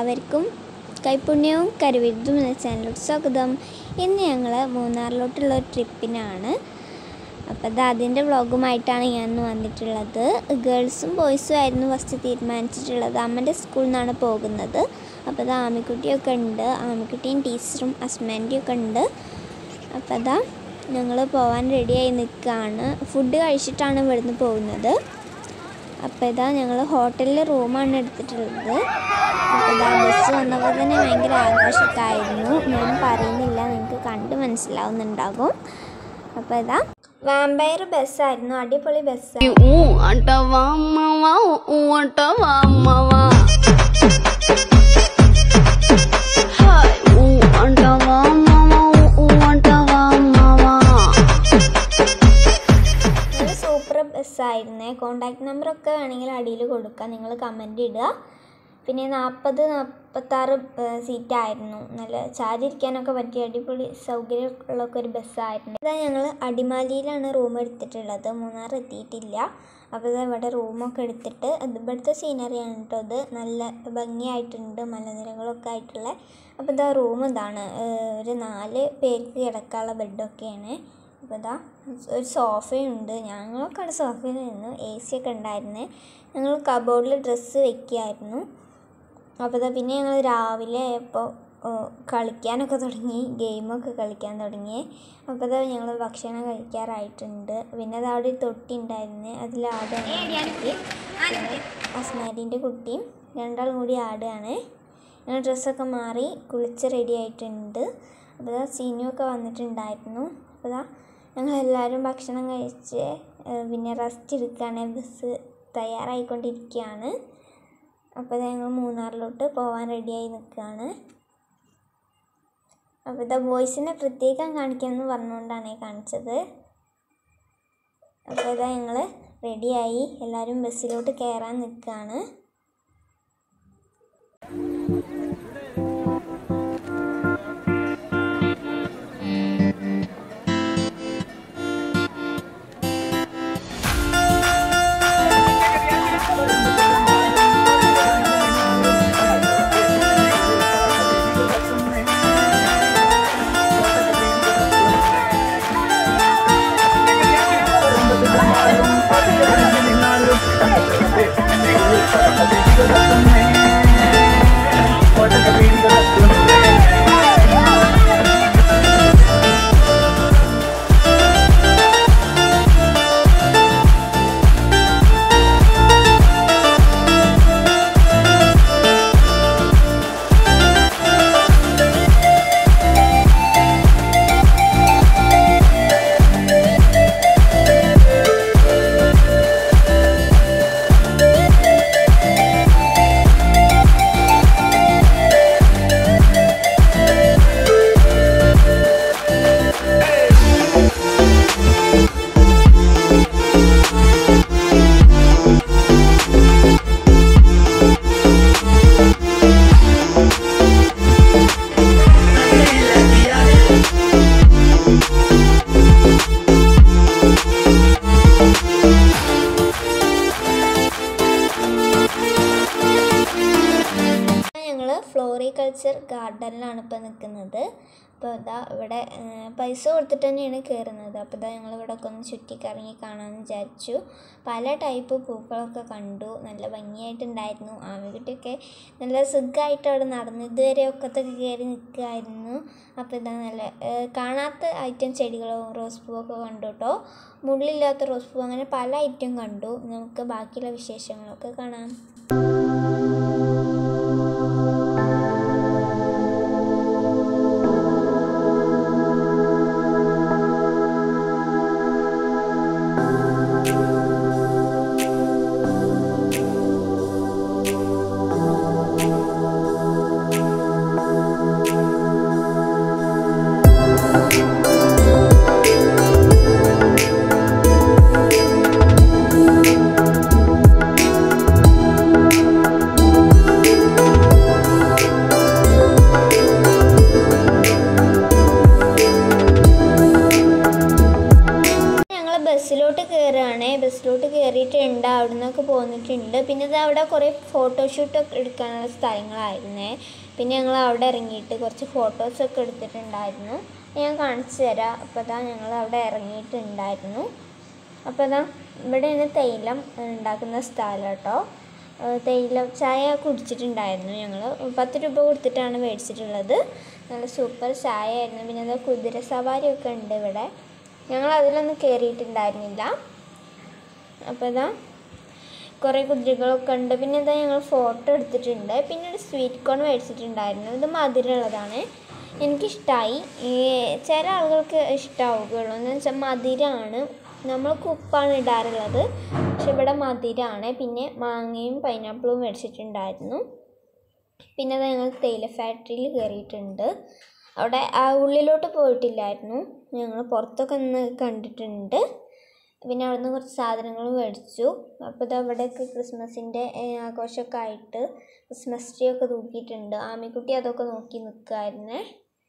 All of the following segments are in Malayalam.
എല്ലാവർക്കും കൈപുണ്യവും കരുവിരുതും എന്ന ചാനലിലോട്ട് സ്വാഗതം ഇന്ന് ഞങ്ങൾ മൂന്നാറിലോട്ടുള്ള ഒരു ട്രിപ്പിനാണ് അപ്പോൾ അത് അതിൻ്റെ വ്ളോഗുമായിട്ടാണ് ഞാൻ ഇന്ന് വന്നിട്ടുള്ളത് ഗേൾസും ബോയ്സും ആയിരുന്നു ഫസ്റ്റ് തീരുമാനിച്ചിട്ടുള്ളത് അമ്മൻ്റെ സ്കൂളിൽ നിന്നാണ് പോകുന്നത് അപ്പോൾ അത് ആമിക്കുട്ടിയൊക്കെ ഉണ്ട് ആമിക്കുട്ടിയും ടീച്ചറും ഹസ്ബൻഡും ഒക്കെ ഉണ്ട് അപ്പോൾ അതാ ഞങ്ങൾ പോകാൻ റെഡിയായി നിൽക്കുകയാണ് ഫുഡ് കഴിച്ചിട്ടാണ് ഇവിടുന്ന് പോകുന്നത് അപ്പോൾ ഇതാ ഞങ്ങൾ ഹോട്ടലിൽ റൂമാണ് എടുത്തിട്ടുള്ളത് അപ്പോൾ ഇതാ ബസ് വന്നപ്പോൾ തന്നെ ഭയങ്കര ആഘോഷമൊക്കെ ആയിരുന്നു ഞാൻ പറയുന്നില്ല നിങ്ങൾക്ക് കണ്ട് മനസ്സിലാവുന്നുണ്ടാകും അപ്പോൾ ഇതാ വാമ്പയർ ബസ്സായിരുന്നു അടിപൊളി ബസ്സായിരുന്നു ఊ అంటవా అమ్మవా ఊ అంటవా అమ్మవా హాయ్ ఊ అంటవా అమ్మవా ఊ అంటవా అమ్మవా നല്ല സൂപ്പർ ബസ്സായിരുന്നേ കോണ്ടാക്ട് നമ്പറൊക്കെ വേണമെങ്കിൽ അടിയിൽ കൊടുക്കാം നിങ്ങൾ കമൻറ്റ് ഇടുക പിന്നെ നാൽപ്പത് നാൽപ്പത്താറ് സീറ്റായിരുന്നു നല്ല ചാരി ഇരിക്കാനൊക്കെ പറ്റിയ അടിപൊളി സൗകര്യമുള്ളൊക്കെ ഒരു ബസ്സായിരുന്നു ഇതാ ഞങ്ങൾ അടിമാലിയിലാണ് റൂം എടുത്തിട്ടുള്ളത് മൂന്നാർ എത്തിയിട്ടില്ല അപ്പോൾ ഇതാ ഇവിടെ റൂമൊക്കെ എടുത്തിട്ട് അത് ഇവിടുത്തെ സീനറിയാണ് കേട്ടോ ഇത് നല്ല ഭംഗിയായിട്ടുണ്ട് മലനിരകളൊക്കെ ആയിട്ടുള്ള അപ്പോൾ ഇതാ റൂം ഇതാണ് ഏഹ് ഒരു നാല് പേർക്ക് കിടക്കാനുള്ള ബെഡൊക്കെയാണ് അപ്പോൾ ഇതാ ഒരു സോഫയുണ്ട് ഞങ്ങളൊക്കെ അവിടെ സോഫയിൽ നിന്നു എ സി ഒക്കെ ഉണ്ടായിരുന്നേ ഞങ്ങൾ കബോർഡിൽ ഡ്രസ്സ് വെക്കുകയായിരുന്നു അപ്പോൾ ഇതാ പിന്നെ ഞങ്ങൾ രാവിലെ ഇപ്പോൾ കളിക്കാനൊക്കെ തുടങ്ങി ഗെയിമൊക്കെ കളിക്കാൻ തുടങ്ങി അപ്പോൾ ഇതാ ഞങ്ങൾ ഭക്ഷണം കഴിക്കാറായിട്ടുണ്ട് പിന്നെ അത് അവിടെ ഒരു തൊട്ടി ഉണ്ടായിരുന്നു അതിൽ ആടുകയാണ് കുട്ടി പിന്നെ അസ്മാരിൻ്റെ കുട്ടിയും രണ്ടാളും കൂടി ആടുകയാണ് ഞങ്ങൾ ഡ്രസ്സൊക്കെ മാറി കുളിച്ച് റെഡി ആയിട്ടുണ്ട് അപ്പോൾ ഇതാ സീനുവൊക്കെ വന്നിട്ടുണ്ടായിരുന്നു അപ്പോൾ ഇതാ ഞങ്ങളെല്ലാവരും ഭക്ഷണം കഴിച്ച് ഏഹ് പിന്നെ റെസ്റ്റ് എടുക്കുകയാണ് ബസ് തയ്യാറായിക്കൊണ്ടിരിക്കുകയാണ് അപ്പോൾ ഇതാ ഞങ്ങൾ മൂന്നാറിലോട്ട് പോകാൻ റെഡിയായി നിൽക്കുകയാണ് അപ്പോൾ ഇതാ ബോയ്സിനെ പ്രത്യേകം കാണിക്കാമെന്ന് പറഞ്ഞുകൊണ്ടാണ് ഈ കാണിച്ചത് അപ്പോൾ ഇതാ ഞങ്ങൾ റെഡിയായി എല്ലാവരും ബസ്സിലോട്ട് കയറാൻ നിൽക്കുകയാണ് ഞങ്ങൾ ഫ്ലോറികൾച്ചർ ഗാർഡനിലാണ് ഇപ്പോൾ നിൽക്കുന്നത് അപ്പോൾ ഇതാ ഇവിടെ ഏഹ്, പൈസ കൊടുത്തിട്ട് തന്നെയാണ് കയറുന്നത് അപ്പോൾ ഇതാ ഞങ്ങൾ ഇവിടെ ഒക്കെ ഒന്ന് ചുറ്റിക്കറങ്ങി കാണാമെന്ന് വിചാരിച്ചു പല ടൈപ്പ് പൂക്കളൊക്കെ കണ്ടു നല്ല ഭംഗിയായിട്ടുണ്ടായിരുന്നു ആമിക്കുട്ടിയൊക്കെ നല്ല സുഖമായിട്ട് അവിടെ നടന്നു ഇതുവരെ ഒക്കത്തൊക്കെ കയറി നിൽക്കുമായിരുന്നു അപ്പോൾ ഇതാ നല്ല ഏഹ്, കാണാത്ത ഐറ്റം ചെടികളോ റോസ് പൂവൊക്കെ കണ്ടു കേട്ടോ മുള്ളില്ലാത്ത റോസ് പൂ അങ്ങനെ പല ഐറ്റം കണ്ടു നമുക്ക് ബാക്കിയുള്ള വിശേഷങ്ങളൊക്കെ കാണാം ఊ പോന്നിട്ടുണ്ട് പിന്നെ ഇത് അവിടെ കുറേ ഫോട്ടോഷൂട്ടൊക്കെ എടുക്കാനുള്ള സ്ഥലങ്ങളായിരുന്നേ പിന്നെ ഞങ്ങൾ അവിടെ ഇറങ്ങിയിട്ട് കുറച്ച് ഫോട്ടോസൊക്കെ എടുത്തിട്ടുണ്ടായിരുന്നു ഞാൻ കാണിച്ചു തരാം അപ്പോൾ അതാ ഞങ്ങൾ അവിടെ ഇറങ്ങിയിട്ടുണ്ടായിരുന്നു അപ്പോൾ അതാ ഇവിടെയാണ് തേയിലം ഉണ്ടാക്കുന്ന സ്ഥലം കേട്ടോ ഏഹ് തേയില ചായ കുടിച്ചിട്ടുണ്ടായിരുന്നു ഞങ്ങൾ പത്ത് രൂപ കൊടുത്തിട്ടാണ് മേടിച്ചിട്ടുള്ളത് നല്ല സൂപ്പർ ചായ ആയിരുന്നു പിന്നെ അത് കുതിര സവാരിയൊക്കെ ഉണ്ട് ഇവിടെ ഞങ്ങൾ അതിലൊന്നും കയറിയിട്ടുണ്ടായിരുന്നില്ല അപ്പോൾ ഇതാ കുറേ കുതിരകളൊക്കെ ഉണ്ട് പിന്നെ ഇതാ ഞങ്ങൾ ഫോട്ടോ എടുത്തിട്ടുണ്ട് പിന്നെ ഒരു സ്വീറ്റ് കോൺ മേടിച്ചിട്ടുണ്ടായിരുന്നു ഇത് മധുരമുള്ളതാണ് എനിക്കിഷ്ടമായി ഈ ചില ആളുകൾക്ക് ഇഷ്ടമാവുകയുള്ളൂ എന്ന് വെച്ചാൽ മധുരമാണ് നമ്മൾ ഉപ്പാണ് ഇടാറുള്ളത് പക്ഷെ ഇവിടെ മധുരമാണ് പിന്നെ മാങ്ങയും പൈനാപ്പിളും മേടിച്ചിട്ടുണ്ടായിരുന്നു പിന്നെ അത് ഞങ്ങൾ തേയില ഫാക്ടറിയിൽ കയറിയിട്ടുണ്ട് അവിടെ ആ ഉള്ളിലോട്ട് പോയിട്ടില്ലായിരുന്നു ഞങ്ങൾ പുറത്തൊക്കെ ഒന്ന് കണ്ടിട്ടുണ്ട് പിന്നെ അവിടുന്ന് കുറച്ച് സാധനങ്ങൾ മേടിച്ചു അപ്പോൾ ഇത് അവിടെയൊക്കെ ക്രിസ്മസിൻ്റെ ആഘോഷമൊക്കെ ആയിട്ട് ക്രിസ്മസ് ട്രീ ഒക്കെ തൂക്കിയിട്ടുണ്ട് ആമിക്കുട്ടി അതൊക്കെ നോക്കി നിൽക്കുമായിരുന്നേ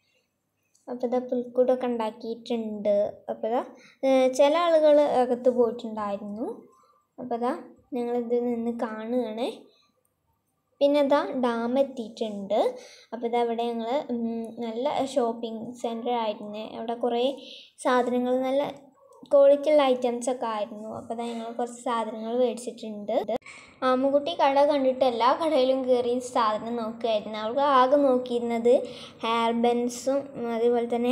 അപ്പോൾ ഇതാ പുൽക്കൂടൊക്കെ ഉണ്ടാക്കിയിട്ടുണ്ട് അപ്പോൾ ഇതാ ഏഹ് ചില ആളുകൾ അകത്ത് പോയിട്ടുണ്ടായിരുന്നു അപ്പോൾ ഇതാ ഞങ്ങളിത് നിന്ന് കാണുകയാണ് പിന്നെ ഇതാ ഡാം എത്തിയിട്ടുണ്ട് അപ്പോൾ ഇതാ അവിടെ ഞങ്ങൾ നല്ല ഷോപ്പിംഗ് സെൻറ്റർ ആയിരുന്നു അവിടെ കുറേ സാധനങ്ങൾ നല്ല ക്വാളിറ്റി ഉള്ള ഐറ്റംസ് ഒക്കെ ആയിരുന്നു അപ്പോൾ ഇതാ ഞങ്ങൾ കുറച്ച് സാധനങ്ങൾ മേടിച്ചിട്ടുണ്ട് ആമുകുട്ടി കട കണ്ടിട്ട് എല്ലാ കടയിലും കയറി സാധനം നോക്കുമായിരുന്നു അവൾക്ക് ആകെ നോക്കിയിരുന്നത് ഹെയർ ബെൻസും അതുപോലെ തന്നെ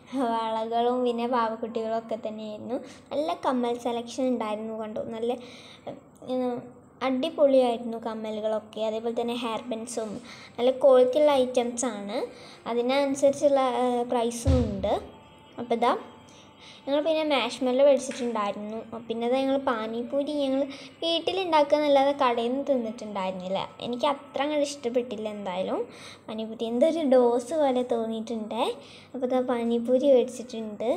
വളകളും പിന്നെ പാവക്കുട്ടികളും ഒക്കെ തന്നെയായിരുന്നു നല്ല കമ്മൽ സെലക്ഷൻ ഉണ്ടായിരുന്നു കണ്ടു നല്ല ഉം, അടിപൊളിയായിരുന്നു കമ്മലുകളൊക്കെ അതേപോലെ തന്നെ ഹെയർ ബെൻസും നല്ല ക്വാളിറ്റി ഉള്ള ഐറ്റംസ് ആണ് അതിനനുസരിച്ചുള്ള പ്രൈസും ഉണ്ട് അപ്പോൾ ഇതാ ഞങ്ങൾ പിന്നെ മാഷ്മെല്ലോ മേടിച്ചിട്ടുണ്ടായിരുന്നു പിന്നെ അത് ഞങ്ങൾ പാനിപൂരി ഞങ്ങൾ വീട്ടിലുണ്ടാക്കുക എന്നല്ലാതെ കടയിൽ നിന്ന് തിന്നിട്ടുണ്ടായിരുന്നില്ല എനിക്ക് അത്ര അങ്ങോട്ട് ഇഷ്ടപ്പെട്ടില്ല എന്തായാലും പാനിപൂരി എന്തൊരു ഡോസ് പോലെ തോന്നിയിട്ടുണ്ട് അപ്പോൾ ഇതാ പാനിപൂരി മേടിച്ചിട്ടുണ്ട്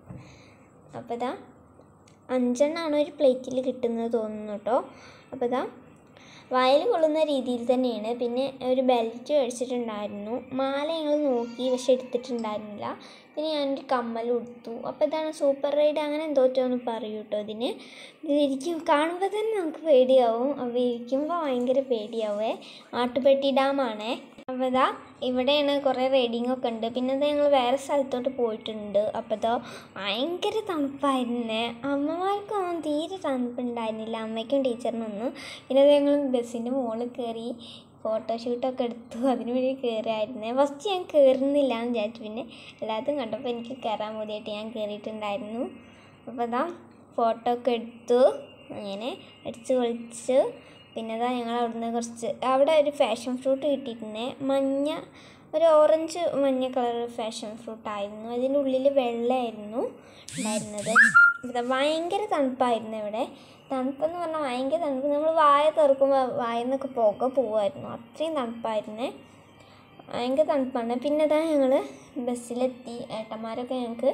അപ്പോൾ ഇതാ അഞ്ചെണ്ണമാണ് ഒരു പ്ലേറ്റിൽ കിട്ടുന്നത് തോന്നുന്നു കേട്ടോ അപ്പോൾ ഇതാ വയൽ കൊള്ളുന്ന രീതിയിൽ തന്നെയാണ് പിന്നെ ഒരു ബെൽറ്റ് മേടിച്ചിട്ടുണ്ടായിരുന്നു മാല ഞങ്ങൾ നോക്കി പക്ഷെ എടുത്തിട്ടുണ്ടായിരുന്നില്ല പിന്നെ ഞാനൊരു കമ്മൽ കൊടുത്തു അപ്പോൾ ഇതാണ് സൂപ്പർ റൈഡ് അങ്ങനെ എന്തോറ്റോന്ന് പറയൂ കേട്ടോ ഇതിന് ഇതിരിക്കും കാണുമ്പോൾ തന്നെ നമുക്ക് പേടിയാവും അപ്പോൾ ഇരിക്കുമ്പോൾ ഭയങ്കര പേടിയാവേ ആട്ടുപെട്ടി ഡാമാണേ അപ്പോൾ ഇതാ ഇവിടെയാണ് കുറേ റൈഡിങ് ഒക്കെ ഉണ്ട് പിന്നെ ഇതാ ഞങ്ങൾ വേറെ സ്ഥലത്തോട്ട് പോയിട്ടുണ്ട് അപ്പോൾ ഇതാ ഭയങ്കര തണുപ്പായിരുന്നേ അമ്മമാർക്കൊന്നും തീരെ തണുപ്പുണ്ടായിരുന്നില്ല അമ്മയ്ക്കും ടീച്ചറിനൊന്നും പിന്നെ അത് ഞങ്ങൾ ബസ്സിൻ്റെ മുകളിൽ കയറി ഫോട്ടോഷൂട്ടൊക്കെ എടുത്തു അതിന് വേണ്ടി കയറിയായിരുന്നേ ഫസ്റ്റ് ഞാൻ കയറുന്നില്ല എന്ന് വിചാരിച്ചു പിന്നെ എല്ലാത്തും കണ്ടപ്പോൾ എനിക്ക് കയറാൻ മതിയായിട്ട് ഞാൻ കയറിയിട്ടുണ്ടായിരുന്നു അപ്പോൾ ഇതാ ഫോട്ടോ ഒക്കെ എടുത്തു അങ്ങനെ അടിച്ച് പൊളിച്ച് പിന്നെ ഇതാ ഞങ്ങൾ അവിടുന്ന് കുറച്ച് അവിടെ ഒരു ഫാഷൻ ഫ്രൂട്ട് കിട്ടിയിട്ടുണ്ടേ മഞ്ഞ ഒരു ഓറഞ്ച് മഞ്ഞ കളർ ഫാഷൻ ഫ്രൂട്ട് ആയിരുന്നു അതിൻ്റെ ഉള്ളിൽ വെള്ളമായിരുന്നു ഉണ്ടായിരുന്നത് ഇവിടെ ഭയങ്കര തണുപ്പായിരുന്നു ഇവിടെ തണുപ്പെന്ന് പറഞ്ഞാൽ ഭയങ്കര തണുപ്പ് നമ്മൾ വായ തുറക്കുമ്പോൾ വായിൽ നിന്നൊക്കെ പുക പോവായിരുന്നു അത്രയും തണുപ്പായിരുന്നേ ഭയങ്കര തണുപ്പാണ് പിന്നെ ഇതാ ഞങ്ങൾ ബസ്സിലെത്തി ഏട്ടന്മാരൊക്കെ ഞങ്ങൾക്ക്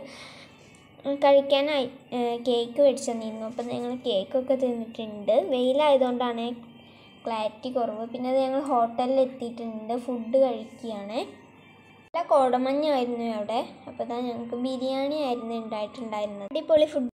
കഴിക്കാനായി കേക്ക് മേടിച്ചു തന്നിരുന്നു അപ്പം ഞങ്ങൾ കേക്കൊക്കെ തിന്നിട്ടുണ്ട് വെയിലായതുകൊണ്ടാണ് ക്ലാരിറ്റി കുറവ് പിന്നെ അത് ഞങ്ങൾ ഹോട്ടലിൽ എത്തിയിട്ടുണ്ട് ഫുഡ് കഴിക്കുകയാണ് നല്ല കോടമഞ്ഞായിരുന്നു അവിടെ അപ്പോൾ ഇതാ ഞങ്ങൾക്ക് ബിരിയാണി ആയിരുന്നു ഉണ്ടായിട്ടുണ്ടായിരുന്നത് അടിപൊളി ഫുഡ്